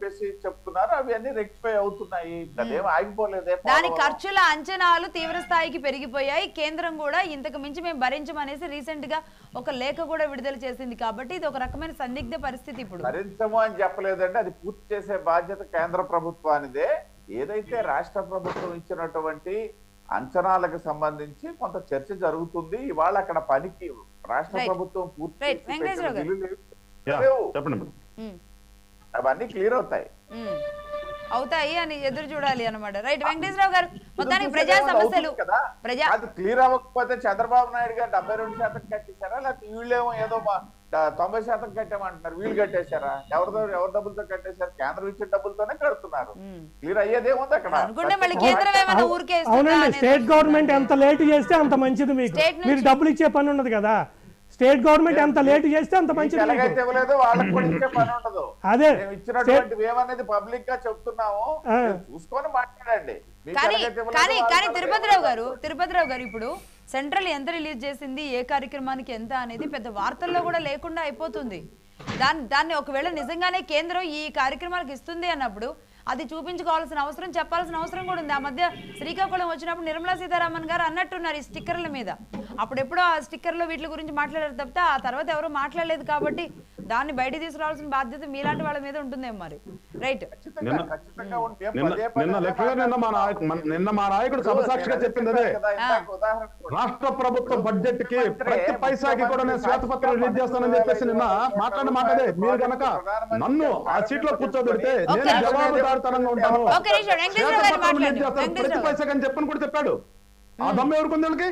చెప్పేసి చెప్తున్నారు అవి అన్ని రెక్టిఫై అవుతున్నాయి అదేం ఆగిపోలేదే దాని ఖర్చుల అంచనాలు తీవ్ర స్థాయికి పెరిగిపోయాయి కేంద్రం కూడా ఇంతకు మించి మేము భరించమనేసి రీసెంట్ గా ఒక లేఖ కూడా విడుదల చేసింది కాబట్టి ఇది ఒక రకమైన సందిగ్ధ పరిస్థితి ఇప్పుడు భరించము అని చెప్పలేదండి అది పూర్తి చేసే బాధ్యత కేంద్ర ప్రభుత్వానిదే ఏదైతే రాష్ట్ర ప్రభుత్వం ఇచ్చినటువంటి అంచనాలకు సంబంధించి కొంత చర్చ జరుగుతుంది ఇవాళ అక్కడ పనికి రాష్ట్ర Right. ప్రభుత్వం పూర్తి Right. చేసి వెంకటేశ్వరరావు పెట్టిన గారు. బిల్లులు యా, లేవు. చెప్పండి మేడం ఉమ్, అవన్నీ క్లియర్ అవుతాయి ఉమ్. అవుతాయి అని ఎదురు చూడాలి అన్నమాట రైట్ వెంకటేశ్వరరావు గారు మొత్తానికి చూస్తే ప్రజా వాళ్ళు సమస్యలు అవుతుంది కదా ప్రజా అది క్లియర్ అవ్వకపోతే చంద్రబాబు నాయుడు గారు డెబ్బై రెండు శాతం కట్టేశారా లేకపోతే వీళ్ళేమో ఏదో మా- డ- తొంభై శాతం కట్టామంటున్నారు వీళ్ళు కట్టేశారా ఎవరితో ఎవరి డబ్బులతో కట్టేశారు కేంద్రం ఇచ్చిన డబ్బులతోనే కడుతున్నారు ఉమ్. క్లియర్ అయ్యేదేముంది అక్కడ అనుకుంటే మళ్ళీ కేంద్రం ఏమైనా ఊరికే ఇస్తుందా అవునండి అనేది స్టేట్ వస్తుంది. గవర్నమెంట్ ఎంత లేట్ చేస్తే అంత మంచిది మీకు State నుంచి- మీరు డబ్బులు ఇచ్చే పని ఉండదు కదా స్టేట్ గవర్నమెంట్ ఎంత లేట్ చేస్తే అంత మీకు మంచిది మీకు ఎలాగైతే ఇవ్వలేదో వాళ్ళకి కూడా ఇచ్చే పని ఉండదు అదే మేము ఇచ్చినటువంటి ఏమనేది పబ్లిక్ గా చెప్తున్నాము ఆ. మీరు చూసుకొని మాట్లాడండి మీకు కానీ ఎలాగైతే ఇవ్వలేదో కానీ వాళ్ళకి కానీ అలాగే తిరుపతిరావు గారు ఇవ్వాలి. తిరుపతిరావు గారు ఇప్పుడు సెంట్రల్ ఎంత రిలీజ్ చేసింది ఏ కార్యక్రమానికి ఎంత అనేది పెద్ద వార్తల్లో కూడా లేకుండా అయిపోతుంది దాన్ని దాన్ని ఒకవేళ నిజంగానే కేంద్రం ఈ కార్యక్రమాలకు ఇస్తుంది అన్నప్పుడు అది చూపించుకోవాల్సిన అవసరం చెప్పాల్సిన అవసరం కూడా ఉంది ఆ మధ్య శ్రీకాకుళం వచ్చినప్పుడు నిర్మలా సీతారామన్ గారు అన్నట్టున్నారు ఈ స్టిక్కర్ల మీద అప్పుడు ఎప్పుడో ఆ స్టిక్కర్లో వీటి గురించి మాట్లాడారు తప్పితే ఆ తర్వాత ఎవరు మాట్లాడలేదు కాబట్టి దాన్ని బయట తీసుకురావాల్సిన బాధ్యత మీలాంటి వాళ్ళ మీద ఉంటుందేమో మరి రైట్ ఖచ్చితంగా, నిన్న- ఖచ్చితంగా ఉంటే నిన్న పదే పదే నిన్న అదే లెక్కగా నిన్న మా నాయకు మన- నిన్న మా నాయకుడు సభసాక్షిగా చెప్పింది అదే కదా, ఇందాక ఉదాహరణ కూడా. రాష్ట్ర ప్రభుత్వ బడ్జెట్ కి ప్రతి పైసాకి కూడా నేను శ్వేతపత్రం రిలీజ్ చేస్తానని చెప్పేసి నిన్న మాట్లాడిన మాట అదే మీరు గనక నన్ను ఆ సీట్ లో కూర్చోబెడితే నేను Okay. జవాబుదారితనంగా ఉంటాను ఓకే నిమిషం వెంకటేశ్వర గారు శ్వేతపత్రం రిలీజ్ మాట్లాడండి చేస్తాను ప్రతి వెంకటేశ్వర గారు పైసాకి అని చెప్పని కూడా చెప్పాడు ఆ దమ్ము ఎవరికి వాళ్ళకి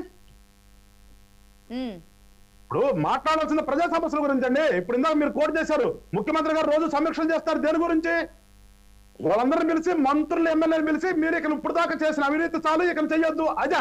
ఉమ్. ఇప్పుడు మాట్లాడాల్సిన ప్రజా సమస్యల గురించి అండి ఇప్పుడు ఇందాక మీరు కోట్ చేశారు ముఖ్యమంత్రి గారు రోజు సమీక్షలు చేస్తారు దేని గురించి వాళ్ళందరిని పిలిచి మంత్రులు ఎమ్మెల్యేలు పిలిచి మీరు ఇక్కడ ఇప్పుడు దాకా చేసిన అవినీతి చాలు ఇక్కడ చెయ్యొద్దు అజా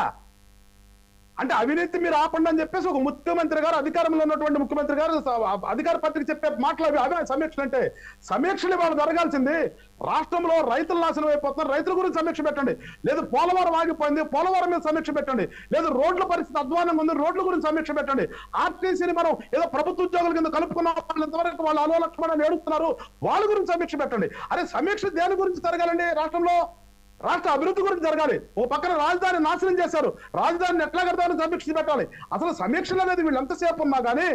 అంటే అవినీతి మీరు ఆపండి అని చెప్పేసి ఒక ముఖ్యమంత్రి గారు అధికారంలో ఉన్నటువంటి ముఖ్యమంత్రి గారు స- అధికార పార్టీకి చెప్పే మాటలు అవి అవే సమీక్షలు అంటే సమీక్షలు వాళ్ళు జరగాల్సింది రాష్ట్రంలో రైతులు నాశనం అయిపోతున్నారు రైతుల గురించి సమీక్ష పెట్టండి లేదు పోలవరం ఆగిపోయింది పోలవరం మీద సమీక్ష పెట్టండి లేదు రోడ్ల పరిస్థితి అధ్వానంగా ఉంది రోడ్ల గురించి సమీక్ష పెట్టండి ఆర్టీసీని మనం ఏదో ప్రభుత్వ ఉద్యోగుల కింద కలుపుకున్నాం వాళ్ళు ఇంతవరకు వాళ్ళు అలో లక్ష్మణ్ ఏడుస్తున్నారు వాళ్ళ గురించి సమీక్ష పెట్టండి అరే సమీక్ష దేని గురించి జరగాలండి రాష్ట్రంలో రాష్ట్ర అభివృద్ధి గురించి జరగాలి ఓ పక్కన రాజధాని నాశనం చేశారు రాజధానిని ఎట్లా కడతామని సమీక్ష పెట్టాలి అసలు సమీక్షలు అనేది వీళ్ళు ఎంతసేపు ఉన్నా కానీ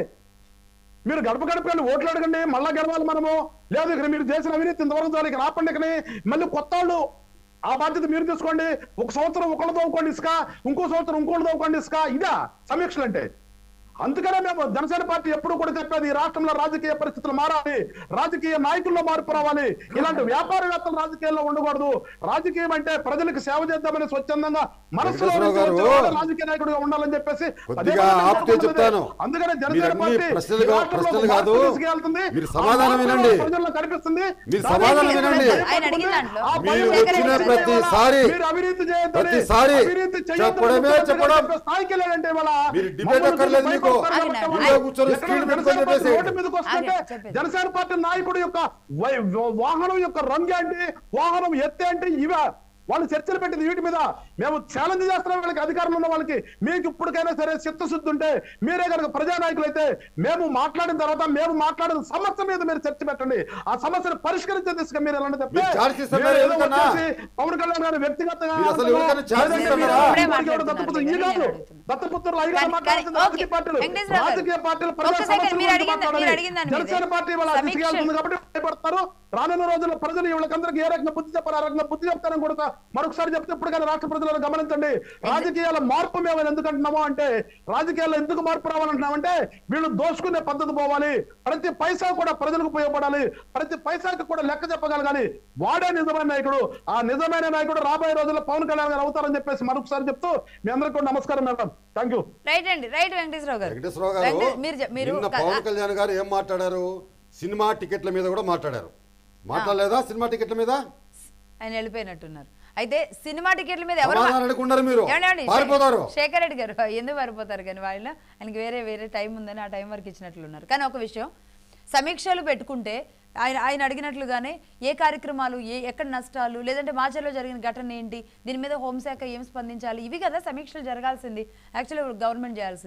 మీరు గడప గడపని ఓట్లు అడగండి మళ్ళా గెలవాలి మనము లేదు ఇక్కడ మీరు చేసిన అవినీతి ఇంతవరకు చాలు ఇక్కడ ఆపండి ఇక్కడ మళ్ళీ కొత్త వాళ్ళు ఆ బాధ్యత మీరు తీసుకోండి ఒక సంవత్సరం ఒకళ్ళు తవ్వుకోండి ఇసుక ఇంకో సంవత్సరం ఇంకోళ్ళు తవ్వుకోండి ఇసుక ఇదా సమీక్షలు అంటే అందుకనే మేము జనసేన పార్టీ ఎప్పుడు కూడా చెప్పేది ఈ రాష్ట్రంలో రాజకీయ పరిస్థితులు మారాలి రాజకీయ నాయకుల్లో మార్పు రావాలి ఇలాంటి వ్యాపారవేత్తలు రాజకీయాల్లో ఉండకూడదు రాజకీయం అంటే ప్రజలకు సేవ చేద్దామని స్వచ్ఛందంగా మనసులో వెంకటేశ్వరరావు గారు, వచ్చేవాడు రాజకీయ నాయకుడిగా ఉండాలని చెప్పేసి కొద్దిగా అదే విధంగా ఆపితే జరుగుతున్నది. చెప్తాను. అందుకనే మీరు జనసేన అన్ని పార్టీ ప్రశ్నలు ఈ కా- రాష్ట్రంలో ప్రశ్నలు ఒక కాదు. మార్పు తీసుకెళ్తుంది. మీరు ఆ సమాధానం మార్పు వినండి. ప్రజల్లో కనిపిస్తుంది మీరు దానికి సమాధానం ప్రజలు వినండి. కనిపిస్తుంది. ఆయన అడిగిన దాంట్లో ఆ మీరు పని వచ్చిన చేయాలి. ప్రతిసారి- మీరు అవినీతి చేయొద్దని, ప్రతిసారి అవినీతి చేయొద్దని చెప్పడమే ముఖ్యమంత్రి చెప్పడం. చెప్పే స్థాయికి వెళ్ళాడంటే ఇవాళ మీరు డిబేట్ మమ్మల్ని అక్కర్లేదు చూసి మీకు. భయపడతారు ఆగండి, కాబట్టి ఆగండి. ఇంట్లో కూర్చొని ఎక్కడ స్క్రీన్ జనసేన పెట్టుకొని పార్టీ చెప్పేసి. రోడ్డు మీదకి వస్తుంటే ఆగండి, చెప్పండి. జనసేన పార్టీ నాయకుడు యొక్క వై- వాహనం యొక్క రంగు ఏంటి వాహనం ఎత్తే అంటే ఇవే వాళ్ళు చర్చలు పెట్టింది వీటి మీద మేము ఛాలెంజ్ చేస్తున్నాం వాళ్ళకి అధికారంలో ఉన్న వాళ్ళకి మీకు ఇప్పటికైనా సరే చిత్తశుద్ధి ఉంటే మీరే కనుక ప్రజానాయకులు అయితే మేము మాట్లాడిన తర్వాత మేము మాట్లాడిన సమస్య మీద మీరు చర్చ పెట్టండి ఆ సమస్యను పరిష్కరించే దిశగా మీరు ఎలా తప్పితే మీరు ఛార్జ్ ఇస్తున్నారు మీరు ఏదో ఎందుకన్నా? వచ్చేసి పవన్ కళ్యాణ్ గారు వ్యక్తిగతంగా మీరు అసలు ఎవరికైనా ఛార్జ్ లేదంటే ఇస్తున్నారా? మీరు ఇప్పుడే ఎవరికి ఎవరు దత్తపుత్రులు? ఈ కాదు మాట్లాడుతున్నారు. దత్తపుత్రులు అయ్యి కానీ- మాట్లాడుతున్న కానీ- రాజకీయ ఓకే. పార్టీలు వెంకటేశ్వర గారు. రాజకీయ పార్టీలు ప్రజా ఒక్క సెకండ్, సమస్యల మీరు గురించి అడిగిన- మీరు మాట్లాడాలి. అడిగిన దాని మీద. జనసేన పార్టీ వాళ్ళ సమీక్ష- తీసుకెళ్తుంది కాబట్టి భయపడతారు రానున్న రోజుల్లో ప్రజలు వీళ్ళకందరికీ ఏ రకంగా బుద్ధి చెప్పారు ఆ రకంగా బుద్ధి చెప్తారని కూడా మరొకసారి చెప్తే ఇప్పుడు కానీ రాష్ట్ర ప్రజలను గమనించండి రాజకీయాల మార్పు మేము ఎందుకు అంటున్నామో అంటే రాజకీయాల్లో ఎందుకు మార్పు రావాలంటున్నామంటే వీళ్ళు దోసుకునే పద్ధతి పోవాలి ప్రతి పైసా కూడా ప్రజలకు ఉపయోగపడాలి ప్రతి పైసాకి కూడా లెక్క చెప్పగలగాలి వాడే నిజమైన నాయకుడు ఆ నిజమైన నాయకుడు రాబోయే రోజుల్లో పవన్ కళ్యాణ్ గారు అవుతారని చెప్పేసి మరొకసారి చెప్తూ మీ అందరికీ కూడా నమస్కారం మేడం థ్యాంక్ యూ రైట్ అండి రైట్ వెంకటేశ్వరరావు గారు వెంకటేశ్వరరావు గారు వెంకటే- మీరు చె- మీరు నిన్న పవన్ కళ్యాణ్ గారు ఏం మాట్లాడారు సినిమా టికెట్ల మీద కూడా మాట్లాడారు మాట్లాడలేదా సినిమా టికెట్ల మీద ఆయన వెళ్ళిపోయినట్టున్నారు అయితే సినిమా టికెట్ల మీద ఎవరు సమాధానం అడగకుండా మీరు ఏమండి, ఏమండి? పారిపోతారు శేఖర్ రెడ్డి గారు ఎందుకు పారిపోతారు కానీ వాళ్ళు ఆయనకి వేరే వేరే టైం ఉందని ఆ టైం వరకు ఇచ్చినట్లున్నారు కానీ ఒక విషయం సమీక్షలు పెట్టుకుంటే ఆయన ఆయన అడిగినట్లుగానే ఏ కార్యక్రమాలు ఏ ఎక్కడ నష్టాలు లేదంటే మాచర్లో జరిగిన ఘటన ఏంటి దీని మీద హోంశాఖ ఏం స్పందించాలి ఇవి కదా సమీక్షలు జరగాల్సింది యాక్చువల్లీ గవర్నమెంట్ చేయాల్సింది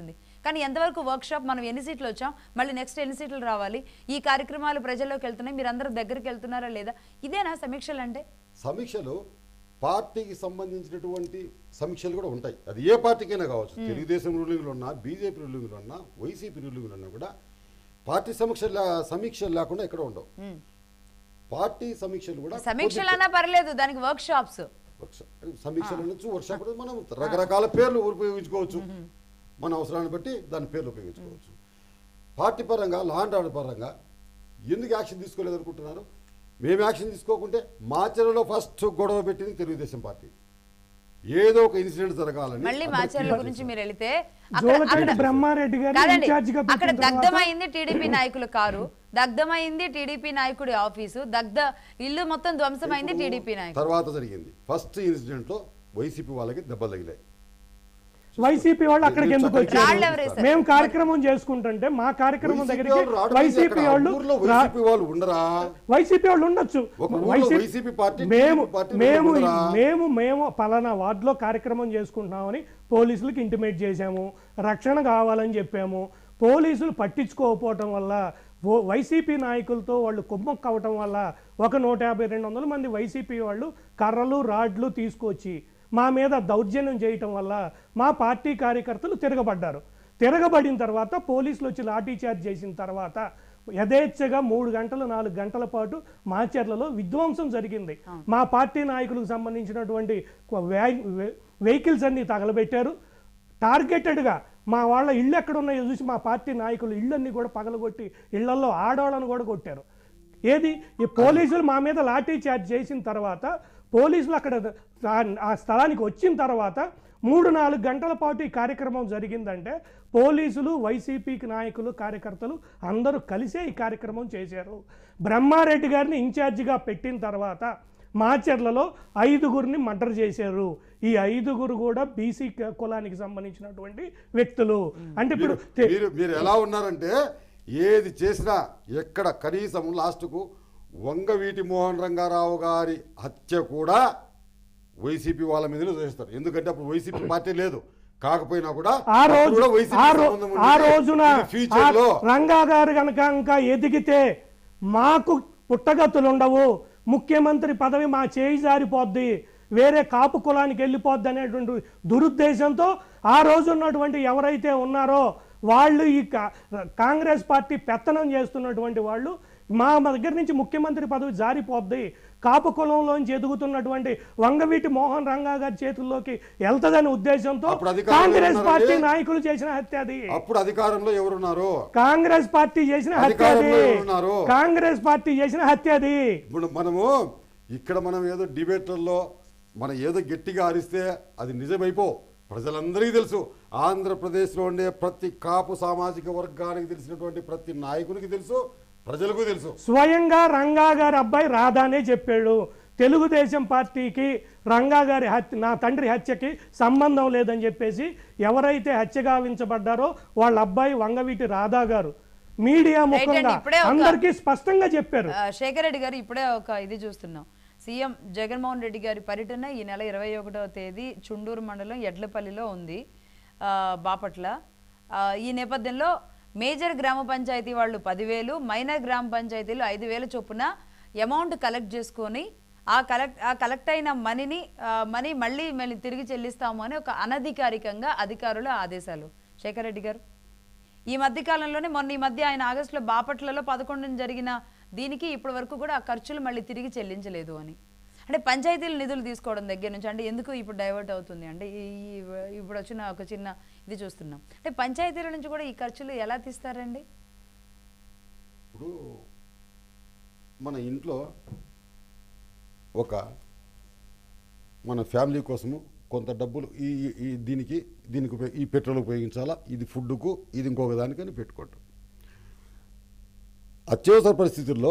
కానీ ఎంతవరకు వర్క్ షాప్ మనం ఎన్ని సీట్లు వచ్చాం మళ్ళీ నెక్స్ట్ ఎన్ని సీట్లు రావాలి ఈ కార్యక్రమాలు ప్రజల్లోకి వెళ్తున్నాయి మీరు అందరూ దగ్గరికి వెళ్తున్నారా లేదా ఇదేనా సమీక్షలు అంటే సమీక్షలు పార్టీకి సంబంధించినటువంటి సమీక్షలు కూడా ఉంటాయి అది ఏ పార్టీకైనా కావచ్చు తెలుగుదేశం రూలింగ్లో ఉన్నా బీజేపీ రూలింగ్లో ఉన్నా వైసీపీ రూలింగ్లో ఉన్నా కూడా పార్టీ సమీక్షలు లే- సమీక్షలు లేకుండా ఎక్కడ ఉండవు పార్టీ సమీక్షలు కూడా సమీక్షలు అన్నా పర్లేదు దానికి వర్క్ షాప్స్ వర్క్షాప్ సమీక్షలు అనొచ్చు వర్క్షాప్ కూడా మనం రకరకాల పేర్లు ఉపయోగించుకోవచ్చు మన అవసరాన్ని బట్టి దాని పేర్లు ఉపయోగించుకోవచ్చు పార్టీ పరంగా లా అండ్ ఆర్డర్ పరంగా ఎందుకు యాక్షన్ తీసుకోలేదు అనుకుంటున్నారు మేము యాక్షన్ తీసుకోకుంటే మాచర్లలో ఫస్ట్ గొడవ పెట్టింది తెలుగుదేశం పార్టీ ఏదో ఒక ఇన్సిడెంట్ జరగాలని మళ్ళీ అందరూ మాచర్ల క్రియేట్ గురించి చేశారు. మీరు వెళితే అక్కడ జోలకంటి అక్కడ బ్రహ్మారెడ్డి గారిని కాదండి ఇన్ఛార్జిగా అక్కడ పెట్టిన తర్వాత- దగ్ధమైంది టీడీపీ నాయకుల కారు దగ్ధమైంది టీడీపీ నాయకుడి ఆఫీసు దగ్ధ ఇల్లు మొత్తం ధ్వంసమైంది టీడీపీ నాయకుడు తర్వాత జరిగింది ఫస్ట్ ఇన్సిడెంట్ లో వైసీపీ వాళ్ళకి దెబ్బలు తగిలాయి వైసీపీ వాళ్ళు అక్కడికి ఎందుకు రాళ్ళు వచ్చారు ఎవరేశారు? మేము కార్యక్రమం చేసుకుంటుంటే మా కార్యక్రమం వైసీపీ దగ్గరికి వాళ్ళు రావడం వైసీపీ ఎక్కడ? వాళ్ళు ఊర్లో రా- వైసీపీ వాళ్ళు ఉండరా వైసీపీ వాళ్ళు ఉండొచ్చు ఒక ఊర్లో వైసీపీ- వైసీపీ పార్టీ, మేము టీడీపీ పార్టీ మేము ఉండరా? మేము మేము పలానా వార్డులో కార్యక్రమం చేసుకుంటున్నామని పోలీసులకు ఇంటిమేట్ చేశాము రక్షణ కావాలని చెప్పాము పోలీసులు పట్టించుకోకపోవటం వల్ల ఓ వైసీపీ నాయకులతో వాళ్ళు కుమ్మక్క అవటం వల్ల ఒక నూట యాభై రెండు వందల మంది వైసీపీ వాళ్ళు కర్రలు రాడ్లు తీసుకొచ్చి మా మీద దౌర్జన్యం చేయటం వల్ల మా పార్టీ కార్యకర్తలు తిరగబడ్డారు తిరగబడిన తర్వాత పోలీసులు వచ్చి లాఠీ చార్జ్ చేసిన తర్వాత యథేచ్ఛగా మూడు గంటలు నాలుగు గంటల పాటు మాచర్లలో విధ్వంసం జరిగింది మా పార్టీ నాయకులకు సంబంధించినటువంటి వ్యా- వె- వెహికల్స్ అన్ని తగలబెట్టారు టార్గెటెడ్గా మా వాళ్ళ ఇళ్ళు ఎక్కడ ఉన్నాయో చూసి మా పార్టీ నాయకులు ఇళ్ళన్నీ కూడా పగలగొట్టి ఇళ్లలో ఆడవాళ్ళను కూడా కొట్టారు ఏది ఈ పోలీసులు మా మీద లాఠీ చార్జ్ చేసిన తర్వాత పోలీసులు అక్కడ ఆ- ఆ స్థలానికి వచ్చిన తర్వాత మూడు నాలుగు గంటల పాటు ఈ కార్యక్రమం జరిగిందంటే పోలీసులు వైసీపీకి నాయకులు కార్యకర్తలు అందరూ కలిసే ఈ కార్యక్రమం చేశారు బ్రహ్మారెడ్డి గారిని ఇన్ఛార్జిగా పెట్టిన తర్వాత మాచర్లలో ఐదుగురిని మర్డర్ చేశారు ఈ ఐదుగురు కూడా బీసీ కులానికి సంబంధించినటువంటి వ్యక్తులు అంటే ఇప్పుడు తె- మీరు మీరు ఎలా ఉన్నారంటే ఏది చేసినా ఎక్కడ కనీసం లాస్ట్కు వంగవీటి మోహన్ రంగారావు గారి హత్య కూడా వైసీపీ వాళ్ళ మీదనే చేస్తారు ఎందుకంటే అప్పుడు వైసీపీ పార్టీ లేదు కాకపోయినా కూడా ఆ అప్పుడు రోజు కూడా వైసీపీ ఆ రో- సంబంధం ఆ ఉండేది. రోజున ఇది ఫ్యూచర్ లో ఆ రంగా గారు కనుక ఇంకా ఎదిగితే మాకు పుట్టగతులు ఉండవు ముఖ్యమంత్రి పదవి మా చేయి జారిపోద్ది వేరే కాపు కులానికి వెళ్ళిపోద్ది అనేటువంటి దురుద్దేశంతో ఆ రోజు ఉన్నటువంటి ఎవరైతే ఉన్నారో వాళ్ళు ఈ కా- కాంగ్రెస్ పార్టీ పెత్తనం చేస్తున్నటువంటి వాళ్ళు మా దగ్గర నుంచి ముఖ్యమంత్రి పదవి జారిపోద్ది కాపు కులంలోంచి ఎదుగుతున్నటువంటి వంగవీటి మోహన్ రంగా గారి చేతుల్లోకి వెళ్తదనే ఉద్దేశంతో అప్పుడు అధికారంలో కాంగ్రెస్ ఉన్నారండి. పార్టీ నాయకులు చేసిన హత్య అది అప్పుడు అధికారంలో ఎవరున్నారు కాంగ్రెస్ పార్టీ చేసిన హత్య అది అధికారంలో ఎవరున్నారు? కాంగ్రెస్ పార్టీ చేసిన హత్య అది ఇప్పుడు మనము ఇక్కడ మనం ఏదో డిబేట్లలో మనం ఏదో గట్టిగా అరిస్తే అది నిజమైపో ప్రజలందరికీ తెలుసు ఆంధ్రప్రదేశ్లో ఉండే ప్రతి కాపు సామాజిక వర్గానికి తెలిసినటువంటి ప్రతి నాయకునికి తెలుసు ప్రజలకు తెలుసు స్వయంగా రంగా గారి అబ్బాయి రాధానే చెప్పాడు తెలుగుదేశం పార్టీకి రంగా గారి హత్య నా తండ్రి హత్యకి సంబంధం లేదని చెప్పేసి ఎవరైతే హత్య గావించబడ్డారో వాళ్ళ అబ్బాయి వంగవీటి రాధా గారు మీడియా Right అండి, ముఖంగా ఇప్పుడే ఒక- అందరికీ స్పష్టంగా చెప్పారు ఆ, శేఖర్ రెడ్డి గారు ఇప్పుడే ఒక ఇది చూస్తున్నాం సీఎం జగన్మోహన్ రెడ్డి గారి పర్యటన ఈ నెల ఇరవై ఒకటవ తేదీ చుండూరు మండలం ఎడ్లపల్లిలో ఉంది ఆ, బాపట్ల ఆ, ఈ నేపథ్యంలో మేజర్ గ్రామ పంచాయతీ వాళ్ళు పదివేలు మైనర్ గ్రామ పంచాయతీలు ఐదు వేల చొప్పున అమౌంట్ కలెక్ట్ చేసుకొని ఆ కలెక్ట్ ఆ కలెక్ట్ అయిన మనీని మనీ మళ్ళీ మళ్ళీ తిరిగి చెల్లిస్తాము అని ఒక అనధికారికంగా అధికారుల ఆదేశాలు శేఖర్ రెడ్డి గారు ఈ మధ్య కాలంలోనే మొన్న ఈ మధ్య ఆయన ఆగస్టులో బాపట్లలో పదకొండున జరిగిన దీనికి ఇప్పటి వరకు కూడా ఆ ఖర్చులు మళ్ళీ తిరిగి చెల్లించలేదు అని అంటే పంచాయతీల నిధులు తీసుకోవడం దగ్గర నుంచి అంటే ఎందుకు ఇప్పుడు డైవర్ట్ అవుతుంది అంటే ఈ ఈ- ఇప్పుడు వచ్చిన ఒక చిన్న ఇది చూస్తున్నాం అంటే పంచాయతీల నుంచి కూడా ఈ ఖర్చులు ఎలా తీస్తారండి ఇప్పుడు మన ఇంట్లో ఒక మన ఫ్యామిలీ కోసము కొంత డబ్బులు ఈ ఈ- ఈ దీనికి దీనికి ఉపయోగ- ఈ పెట్రోల్ ఉపయోగించాలా ఇది ఫుడ్కు ఇది ఇంకొక దానికని పెట్టుకోవటం అత్యవసర పరిస్థితుల్లో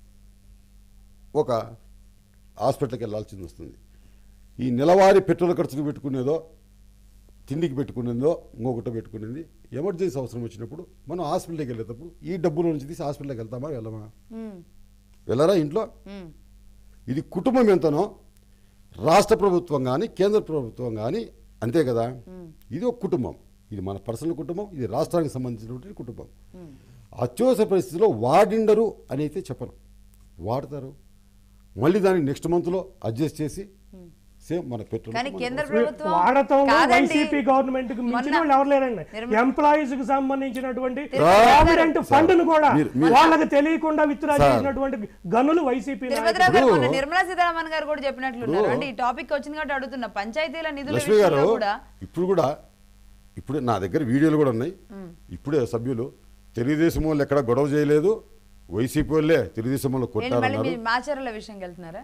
ఒక హాస్పిటల్కి వెళ్ళాల్సింది వస్తుంది ఈ నెలవారీ పెట్రోల్ ఖర్చుకు పెట్టుకునేదో తిండికి పెట్టుకునేదో ఇంకొకటి పెట్టుకునేది ఎమర్జెన్సీ అవసరం వచ్చినప్పుడు మనం హాస్పిటల్కి వెళ్ళేటప్పుడు ఈ డబ్బుల నుంచి తీసి హాస్పిటల్కి వెళ్తామా వెళ్ళమా ఉమ్, వెళ్ళరా ఇంట్లో ఉమ్, ఇది కుటుంబం ఎంతనో రాష్ట్ర ప్రభుత్వం కానీ కేంద్ర ప్రభుత్వం కానీ అంతే కదా ఇది ఒక కుటుంబం ఇది మన పర్సనల్ కుటుంబం ఇది రాష్ట్రానికి సంబంధించినటువంటి కుటుంబం అత్యవసర పరిస్థితిలో వాడిండరు అని అయితే చెప్పరు వాడతారు మళ్ళీ దాన్ని నెక్స్ట్ మంత్లో అడ్జస్ట్ చేసి సేమ్ మన పెట్రోల్ కానీ కేంద్ర ప్రభుత్వం వాడటంలో కాదండి. వైసీపీ గవర్నమెంట్ కి మించిన మొన్న వాళ్ళు ఎవరు లేరండి నిర్మ- ఎంప్లాయీస్ కి సంబంధించినటువంటి తిరుపతి ప్రావిడెంట్ ఫండ్ ను కూడా మీరు- మీరు- వాళ్ళకి తెలియకుండా విత్డ్రా సార్. చేసినటువంటి గనులు వైసీపీ తిరుపతిరావు గారు మొన్న ఇప్పుడు- నిర్మలా సీతారామన్ గారు కూడా చెప్పినట్లున్నారు అంటే ఈ టాపిక్ వచ్చింది కాబట్టి అడుగుతున్నా పంచాయతీల నిధుల లక్ష్మి గారు విషయంలో కూడా ఇప్పుడు కూడా ఇప్పుడు నా దగ్గర వీడియోలు కూడా ఉన్నాయి ఇప్పుడే సభ్యులు తెలుగుదేశం వాళ్ళు ఎక్కడ గొడవ చేయలేదు వైసీపీ వాళ్ళే తెలుగుదేశం వాళ్ళు ఏంటి మళ్ళీ కొట్టారన్నారు మీరు మాచర్ల విషయంకి వెళ్తున్నారా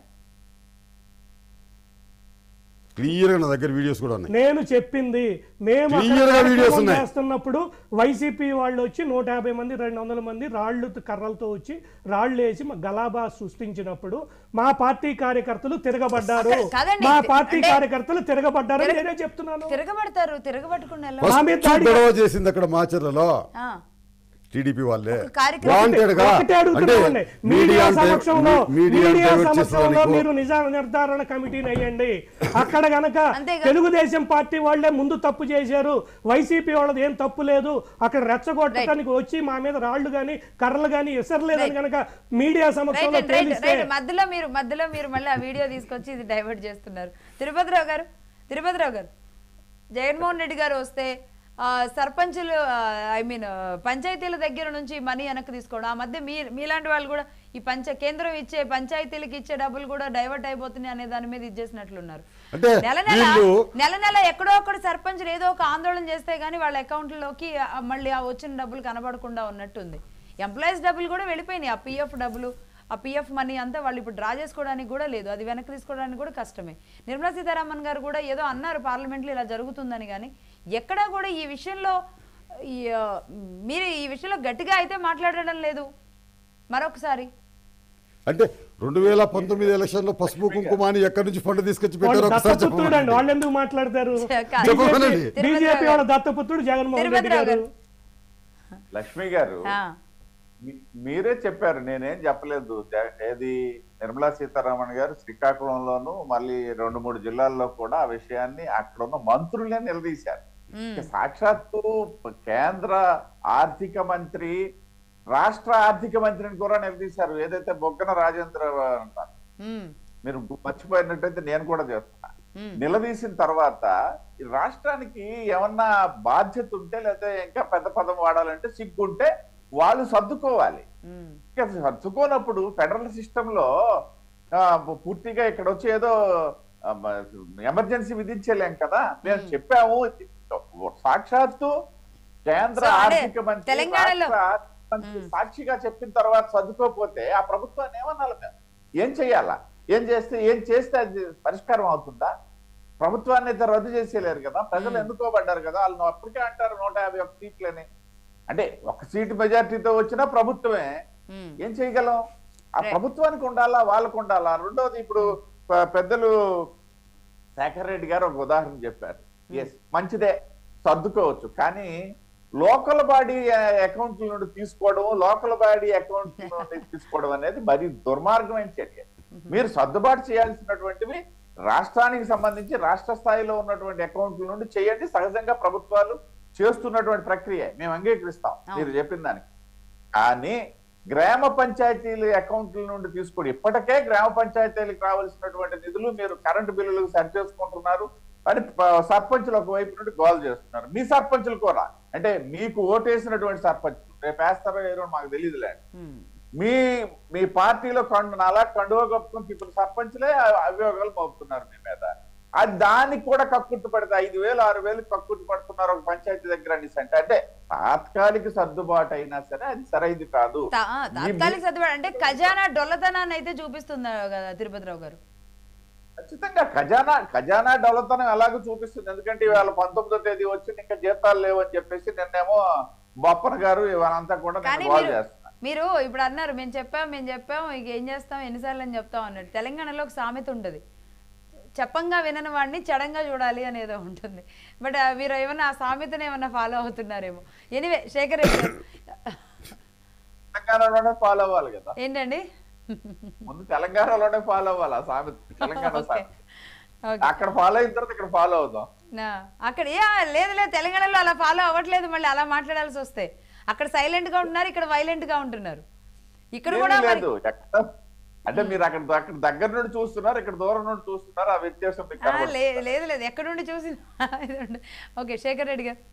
క్లియర్గా నా దగ్గర వీడియోస్ కూడా ఉన్నాయి నేను చెప్పింది మేము అక్కడ Clear గా videos కార్యక్రమం ఉన్నాయి. చేస్తున్నప్పుడు వైసీపీ వాళ్ళు వచ్చి నూట యాభై మంది రెండు వందల మంది రాళ్ళు కర్రలతో వచ్చి రాళ్ళు వేసి మా గలాబా సృష్టించినప్పుడు మా పార్టీ కార్యకర్తలు తిరగబడ్డారు అక్కడ- కాదండి, మా ఇది- పార్టీ అంటే- కార్యకర్తలు తిరగబడ్డారు తిరగ- నేనే చెప్తున్నాను తిరగబడతారు తిరగబట్టుకుని ఎలా మా మీద ఫస్ట్ దాడి- గొడవ చేసింది అక్కడ మాచర్లలో ఆ. టీడీపీ వాళ్ళే ఒక కార్యక్రమం- వాంటెడ్ గా ఒకటే అంటే అడుగుతున్నామండి మీడియా మీడియా అంటే- సమక్షంలో మీడియా మీడియా డైవర్ట్ సమక్షంలో చేసేదానికి మీరు నిజ నిర్ధారణ కమిటీని అయ్యండి అక్కడ గనక అంతేగా. తెలుగుదేశం పార్టీ వాళ్ళే ముందు తప్పు చేశారు వైసీపీ వాళ్ళది ఏం తప్పు లేదు అక్కడ రెచ్చగొట్టడానికి వచ్చి మా మీద రాళ్లు గాని కర్రలు గాని ఎసరలేదని గనక మీడియా రైట్ సమక్షంలో అండి, రైట్ తేలిస్తే రైట్ మధ్యలో మీరు మధ్యలో మీరు మళ్ళీ ఆ వీడియో తీసుకొచ్చి ఇది డైవర్ట్ చేస్తున్నారు తిరుపతిరావు గారు తిరుపతిరావు గారు జగన్మోహన్ రెడ్డి గారు వస్తే ఆ, సర్పంచులు ఐ మీన్ పంచాయతీల దగ్గర నుంచి మనీ వెనక్కి తీసుకోవడం ఆ మధ్య మీ మీలాంటి వాళ్ళు కూడా ఈ పంచ కేంద్రం ఇచ్చే పంచాయతీలకు ఇచ్చే డబ్బులు కూడా డైవర్ట్ అయిపోతున్నాయి అనే దాని మీద ఇచ్చేసినట్లున్నారు అంటే నెల నెల వీళ్ళు- నెల నెల ఎక్కడో ఒకటి సర్పంచులు ఏదో ఒక ఆందోళన చేస్తే గానీ వాళ్ళ అకౌంట్లోకి ఆ మళ్ళీ ఆ వచ్చిన డబ్బులు కనబడకుండా ఉన్నట్టుంది ఎంప్లాయీస్ డబ్బులు కూడా వెళ్ళిపోయినాయి ఆ పిఎఫ్ డబ్బులు ఆ పిఎఫ్ మనీ అంతా వాళ్ళు ఇప్పుడు డ్రా చేసుకోవడానికి కూడా లేదు అది వెనక్కి తీసుకోవడానికి కూడా కష్టమే నిర్మలా సీతారామన్ గారు కూడా ఏదో అన్నారు పార్లమెంట్లో ఇలా జరుగుతుందని కానీ ఎక్కడా కూడా ఈ విషయంలో ఈ, ఆ, మీరు ఈ విషయంలో గట్టిగా అయితే మాట్లాడడం లేదు మరొకసారి అంటే రెండు వేల పంతొమ్మిది ఎలక్షన్ లో పసుపు కుంకుమ అని ఎక్కడి నుంచి ఫండ్ తీసుకొచ్చి వాళ్ళు పెట్టారో ఒకసారి దత్తపుత్రుడు అండి చెప్పండి వాళ్ళు ఎందుకు మాట్లాడతారు కాదు. చెప్పమనండి. బీజేపీ వాళ్ళ దత్తపుత్రుడు జగన్మోహన్ రెడ్డి తిరుపతిరావు గారు గారు. లక్ష్మి గారు ఆ, మీ- మీరే చెప్పారు నేనేం చెప్పలేదు జ- ఏది నిర్మలా సీతారామన్ గారు శ్రీకాకుళంలోను మళ్ళీ రెండు మూడు జిల్లాల్లో కూడా ఆ విషయాన్ని అక్కడ ఉన్న మంత్రులే నిలదీశారు ఉమ్, సాక్షాత్తు కేంద్ర ఆర్థిక మంత్రి రాష్ట్ర ఆర్థిక మంత్రిని కూడా నిలదీశారు ఏదైతే బొగ్గన రాజేంద్ర అంటారు ఉమ్, మీరు మర్చిపోయినట్టయితే నేను కూడా చేస్తున్నా ఉమ్. నిలదీసిన తర్వాత ఈ రాష్ట్రానికి ఏమన్నా బాధ్యత ఉంటే లేదా ఇంకా పెద్ద పదం వాడాలంటే సిగ్గుంటే వాళ్ళు సర్దుకోవాలి ఉమ్. ఇంకా సర్దుకోనప్పుడు ఫెడరల్ సిస్టమ్ లో ఆ, పూర్తిగా ఇక్కడ వచ్చి ఏదో ఎమర్జెన్సీ విధించలేం కదా మేము చెప్పాము సాక్షాత్తు కేంద్ర సో అంటే ఆర్థిక మంత్రి తెలంగాణలో- రాష్ట్ర ఆర్థిక మంత్రి సాక్షిగా చెప్పిన తర్వాత సర్దుకోపోతే ఆ ప్రభుత్వాన్ని ఏమన్నాలి మేము ఏం చెయ్యాలా ఏం చేస్తే ఏం చేస్తే అది పరిష్కారం అవుతుందా ప్రభుత్వాన్ని అయితే రద్దు చేసేయలేరు కదా ప్రజలు ఎన్నుకోబడ్డారు కదా వాళ్ళు అప్పటికే అంటారు నూట యాభై ఒక్క సీట్లని అంటే ఒక సీటు మెజార్టీతో వచ్చినా ప్రభుత్వమే ఉమ్. ఏం చేయగలం ఆ Right. ప్రభుత్వానికి ఉండాలా వాళ్ళకు ఉండాలా రెండోది ఇప్పుడు ప- పెద్దలు శేఖర్ రెడ్డి గారు ఒక ఉదాహరణ చెప్పారు ఎస్ మంచిదే సర్దుకోవచ్చు కానీ లోకల్ బాడీ అకౌంట్ల నుండి తీసుకోవడం లోకల్ బాడీ అకౌంట్ నుండి తీసుకోవడం అనేది మరి దుర్మార్గమైన చర్య మీరు సర్దుబాటు చేయాల్సినటువంటివి రాష్ట్రానికి సంబంధించి రాష్ట్ర స్థాయిలో ఉన్నటువంటి అకౌంట్ల నుండి చేయండి సహజంగా ప్రభుత్వాలు చేస్తున్నటువంటి ప్రక్రియ మేము అంగీకరిస్తాం మీరు చెప్పిన దానికి కానీ గ్రామ పంచాయతీల అకౌంట్ల నుండి తీసుకోండి ఇప్పటికే గ్రామ పంచాయతీలకు రావాల్సినటువంటి నిధులు మీరు కరెంటు బిల్లులకు సరి చేసుకుంటున్నారు అని ప- సర్పంచులు ఒకవైపు నుండి గోల్ చేస్తున్నారు మీ సర్పంచులు కూడా అంటే మీకు ఓటేసినటువంటి సర్పంచులు రేపు వేస్తారో ఏదో మాకు తెలియదులే ఉమ్. మీ మీ పార్టీలో కండు అలా కండువ కప్పుకుని ఇప్పుడు సర్పంచులే అ- అభియోగాలు మోపుతున్నారు మీ మీద అది దానికి కూడా కక్కుర్తి పడితే ఐదు వేలు ఆరు వేలు కక్కుర్తి పడుతున్నారు ఒక పంచాయతీ దగ్గర అనేసి అంటే అంటే తాత్కాలిక సర్దుబాటు అయినా సరే అది సరైంది కాదు తా- ఆ, ఈ- తాత్కాలిక సర్దుబాటు అంటే ఖజానా డొల్లతనాన్ని అయితే చూపిస్తుంది కదా తిరుపతిరావు గారు ఖచ్చితంగా ఖజానా ఖజానా డెవలప్తనం ఎలాగో చూపిస్తుంది ఎందుకంటే ఇవాళ పంతొమ్మిదో తేదీ వచ్చి ఇంకా జీతాలు లేవు అని చెప్పేసి నిన్నేమో బొప్పన గారు ఇవాళంతా కూడా కానీ నేను గోల్ మీరు చేస్తున్నారు మీరు ఇప్పుడు అన్నారు మేము చెప్పాం మేము చెప్పాం ఇక ఏం చేస్తాం ఎన్నిసార్లు అని చెప్తాం అన్నట్టు తెలంగాణలో ఒక సామెత ఉంటుంది చెప్పంగా వినని వాడిని చడంగా చూడాలి అనేదో ఉంటుంది బట్ మీరు ఏమన్నా ఆ సామెతను ఏమన్నా ఫాలో అవుతున్నారేమో ఎనివే శేఖర్ రెడ్డి గారు. తెలంగాణలోనే ఫాలో అవ్వాలి కదా ఏంటండి ముందు తెలంగాణలోనే ఫాలో అవ్వాలి ఆ సామెత తెలంగాణ ఓకే సామెత Okay. అక్కడ ఫాలో అయిన తర్వాత ఇక్కడ ఫాలో అవుదాం నా అక్కడ ఏ లేదు లేదు తెలంగాణలో అలా ఫాలో అవ్వట్లేదు మళ్ళీ అలా మాట్లాడాల్సి వస్తే అక్కడ సైలెంట్ గా ఉంటున్నారు ఇక్కడ వైలెంట్ గా ఉంటున్నారు ఇక్కడ ఏమీ కూడా మరి- లేదు ఎక్కడ అంటే మీరు అక్కడ అక్కడ దగ్గర నుండి చూస్తున్నారు ఇక్కడ దూరం నుండి చూస్తున్నారు ఆ వ్యత్యాసం మీకు ఆ, కనబడుతుంది. లే- లేదు లేదు ఎక్కడ నుండి చూసి ఓకే శేఖర్ రెడ్డి గారు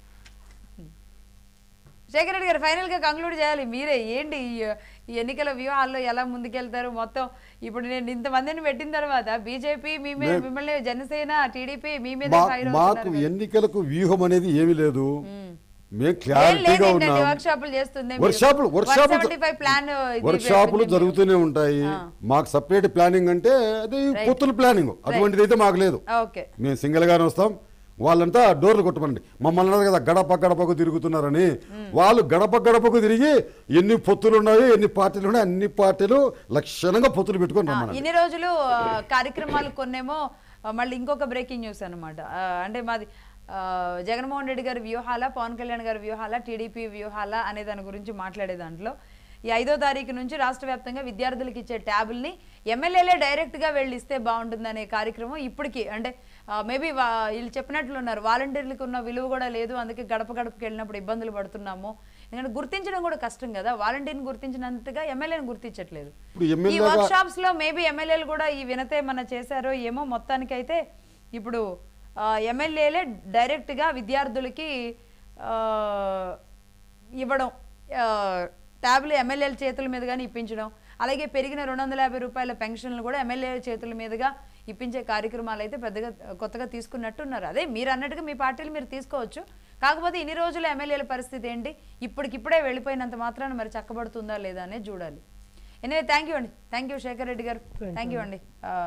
శేఖర్ రెడ్డి గారు ఫైనల్ గా కంక్లూడ్ చేయాలి మీరే ఏంటి ఈ- ఈ ఎన్నికల వ్యూహాల్లో ఎలా ముందుకెళ్తారు మొత్తం ఇప్పుడు నేను ఇంతమందిని పెట్టిన తర్వాత బీజేపీ మీ మీద మిమ్మల్ని జనసేన టీడీపీ మీ మీద మా- ఫైర్ మాకు అవుతున్నారు కదా. ఎన్నికలకు వ్యూహం అనేది ఏమీ లేదు మేము ఏం క్లారిటీగా లేదండి, ఉన్నాం వర్క్ షాపులు చేస్తుంది వర్క్ షాపులు వర్క్ షాపులు 175 ప్లాన్ ఇది వర్క్ షాపులు పెట్టింది. జరుగుతూనే ఉంటాయి మాకు సపరేట్ ప్లానింగ్ అంటే అది పొత్తుల ప్లానింగ్ అటువంటిది అయితే మాకు లేదు ఓకే మేము సింగిల్ గానే వస్తాం వాళ్ళంతా డోర్లు కొట్టమండి మమ్మల్ని అన్నారు కదా గడప గడపకు తిరుగుతున్నారని వాళ్ళు గడప గడపకు తిరిగి ఎన్ని పొత్తులు ఉన్నాయి ఎన్ని పార్టీలు ఉన్నాయి అన్ని పార్టీలు లక్షణంగా పొత్తులు పెట్టుకొని ఆ, రమ్మనండి ఇన్ని రోజులు ఆ, కార్యక్రమాలు కొన్నేమో ఆ, మళ్ళీ ఇంకొక బ్రేకింగ్ న్యూస్ అనమాట అంటే మాది ఆ, జగన్మోహన్ రెడ్డి గారి వ్యూహాల పవన్ కళ్యాణ్ గారి వ్యూహాల టీడీపీ వ్యూహాల అనే దాని గురించి మాట్లాడే దాంట్లో ఈ ఐదో తారీఖు నుంచి రాష్ట్ర వ్యాప్తంగా విద్యార్థులకు ఇచ్చే ట్యాబుల్ని ఎమ్మెల్యేలే డైరెక్ట్గా వెళ్ళి ఇస్తే బాగుంటుందనే కార్యక్రమం ఇప్పటికీ అంటే మేబీ వీళ్ళు చెప్పినట్లు ఉన్నారు వాలంటీర్లకు ఉన్న విలువ కూడా లేదు అందుకే గడప గడపకి వెళ్ళినప్పుడు ఇబ్బందులు పడుతున్నాము ఎందుకంటే గుర్తించడం కూడా కష్టం కదా వాలంటీర్ని గుర్తించినంతగా ఎమ్మెల్యేని గుర్తించట్లేదు ఇప్పుడు ఈ ఎమ్మెల్యేగా వర్క్ షాప్స్ లో మేబీ ఎమ్మెల్యేలు కూడా ఈ వినతే మన చేశారో ఏమో మొత్తానికైతే ఇప్పుడు ఆ, ఎమ్మెల్యేలే డైరెక్ట్ గా విద్యార్థులకి ఆ, ఇవ్వడం ఆ, ట్యాబ్లు ఎమ్మెల్యేల చేతుల మీద కానీ ఇప్పించడం అలాగే పెరిగిన రెండు వందల యాభై రూపాయల పెన్షన్లు కూడా ఎమ్మెల్యే చేతుల మీదుగా ఇప్పించే కార్యక్రమాలు అయితే పెద్దగా కొత్తగా తీసుకున్నట్టున్నారు అదే మీరు అన్నట్టుగా మీ పార్టీలు మీరు తీసుకోవచ్చు కాకపోతే ఇన్ని రోజులు ఎమ్మెల్యేల పరిస్థితి ఏంటి ఇప్పటికిప్పుడే వెళ్ళిపోయినంత మాత్రాన మరి చక్కబడుతుందా లేదా అనేది చూడాలి ఎనివే థ్యాంక్ యూ అండి thank you Sekhar Reddy garu thank you అండి ఆ,